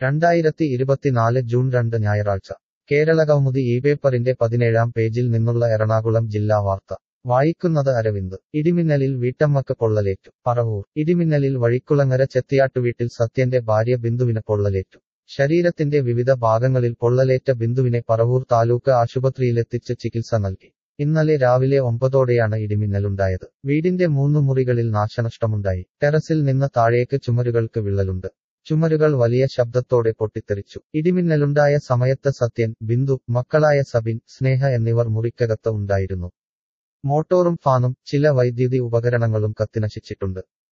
രണ്ടായിരത്തി ഇരുപത്തിനാല് ജൂൺ രണ്ട് ഞായറാഴ്ച കേരളകൗമുദി ഈ പേപ്പറിന്റെ പതിനേഴാം പേജിൽ നിന്നുള്ള എറണാകുളം ജില്ലാ വാർത്ത വായിക്കുന്നത് അരവിന്ദ് ഇടിമിന്നലിൽ വീട്ടമ്മക്ക് പൊള്ളലേറ്റു പറവൂർ ഇടിമിന്നലിൽ വഴിക്കുളങ്ങര ചെത്തിയാട്ടുവീട്ടിൽ സത്യന്റെ ഭാര്യ ബിന്ദുവിന് പൊള്ളലേറ്റു ശരീരത്തിന്റെ വിവിധ ഭാഗങ്ങളിൽ പൊള്ളലേറ്റ ബിന്ദുവിനെ പറവൂർ താലൂക്ക് ആശുപത്രിയിലെത്തിച്ച് ചികിത്സ നൽകി ഇന്നലെ രാവിലെ ഒമ്പതോടെയാണ് ഇടിമിന്നലുണ്ടായത് വീടിന്റെ മൂന്നു മുറികളിൽ നാശനഷ്ടമുണ്ടായി ടെറസിൽ നിന്ന് താഴേക്ക് ചുമരുകൾക്ക് വിള്ളലുണ്ട് ചുമരുകൾ വലിയ ശബ്ദത്തോടെ പൊട്ടിത്തെറിച്ചു ഇടിമിന്നലുണ്ടായ സമയത്ത് സത്യൻ ബിന്ദു മക്കളായ സബിൻ സ്നേഹ എന്നിവർ മുറിക്കകത്ത് ഉണ്ടായിരുന്നു മോട്ടോറും ഫാനും ചില വൈദ്യുതി ഉപകരണങ്ങളും കത്തിനശിച്ചിട്ടുണ്ട്